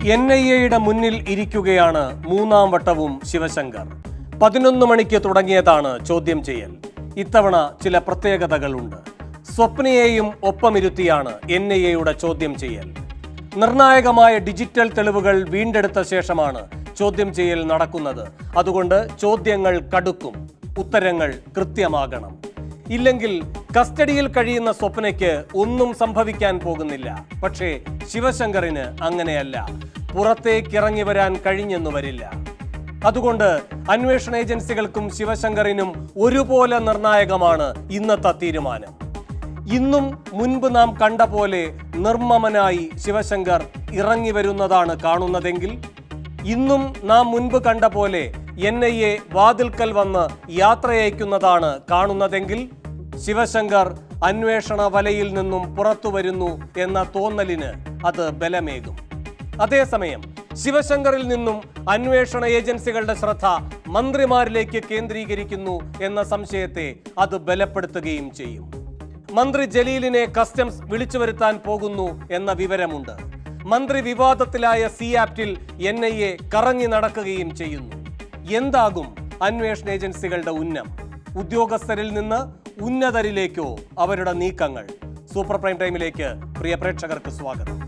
N I എയുടെ മുന്നിൽ ഇരിക്കുകയാണ് മൂന്നാം വട്ടവും ശിവശങ്കർ പതിനൊന്ന് മണിക്ക് തുടങ്ങിയതാണ് ചോദ്യം ചെയ്യൽ ഇത്തവണ ചില പ്രത്യേകതകളുണ്ട് സ്വപ്നയെയും ഒപ്പമിരുത്തിയാണ് എൻ ഐ എയുടെ ചോദ്യം ചെയ്യൽ നിർണായകമായ ഡിജിറ്റൽ തെളിവുകൾ വീണ്ടെടുത്ത ശേഷമാണ് ചോദ്യം ചെയ്യൽ നടക്കുന്നത് അതുകൊണ്ട് ചോദ്യങ്ങൾ കടുക്കും ഉത്തരങ്ങൾ കൃത്യമാകണം ഇല്ലെങ്കിൽ കസ്റ്റഡിയിൽ കഴിയുന്ന സ്വപ്നയ്ക്ക് ഒന്നും സംഭവിക്കാൻ പോകുന്നില്ല പക്ഷേ ശിവശങ്കറിന് അങ്ങനെയല്ല പുറത്തേക്കിറങ്ങി വരാൻ കഴിഞ്ഞെന്നു വരില്ല അതുകൊണ്ട് അന്വേഷണ ഏജൻസികൾക്കും ശിവശങ്കറിനും ഒരുപോലെ നിർണായകമാണ് ഇന്നത്തെ തീരുമാനം ഇന്നും മുൻപ് നാം കണ്ട പോലെ നിർമ്മമനായി ശിവശങ്കർ ഇറങ്ങി വരുന്നതാണ് കാണുന്നതെങ്കിൽ ഇന്നും നാം മുൻപ് കണ്ട പോലെ എൻ ഐ എ വാതിൽക്കൽ വന്ന് യാത്രയയക്കുന്നതാണ് കാണുന്നതെങ്കിൽ ശിവശങ്കർ അന്വേഷണ വലയിൽ നിന്നും പുറത്തു വരുന്നു എന്ന തോന്നലിന് അത് ബലമേകും അതേസമയം ശിവശങ്കറിൽ നിന്നും അന്വേഷണ ഏജൻസികളുടെ ശ്രദ്ധ മന്ത്രിമാരിലേക്ക് കേന്ദ്രീകരിക്കുന്നു എന്ന സംശയത്തെ അത് ബലപ്പെടുത്തുകയും ചെയ്യും മന്ത്രി ജലീലിനെ കസ്റ്റംസ് വിളിച്ചു വരുത്താൻ പോകുന്നു എന്ന വിവരമുണ്ട് മന്ത്രി വിവാദത്തിലായ സി ആപ്റ്റിൽ എൻ ഐ എ കറങ്ങി നടക്കുകയും ചെയ്യുന്നു എന്താകും അന്വേഷണ ഏജൻസികളുടെ ഉന്നം ഉദ്യോഗസ്ഥരിൽ നിന്ന് ഉന്നതരിലേക്കോ അവരുടെ നീക്കങ്ങൾ സൂപ്പർ പ്രൈം ടൈമിലേക്ക് പ്രിയ പ്രേക്ഷകർക്ക് സ്വാഗതം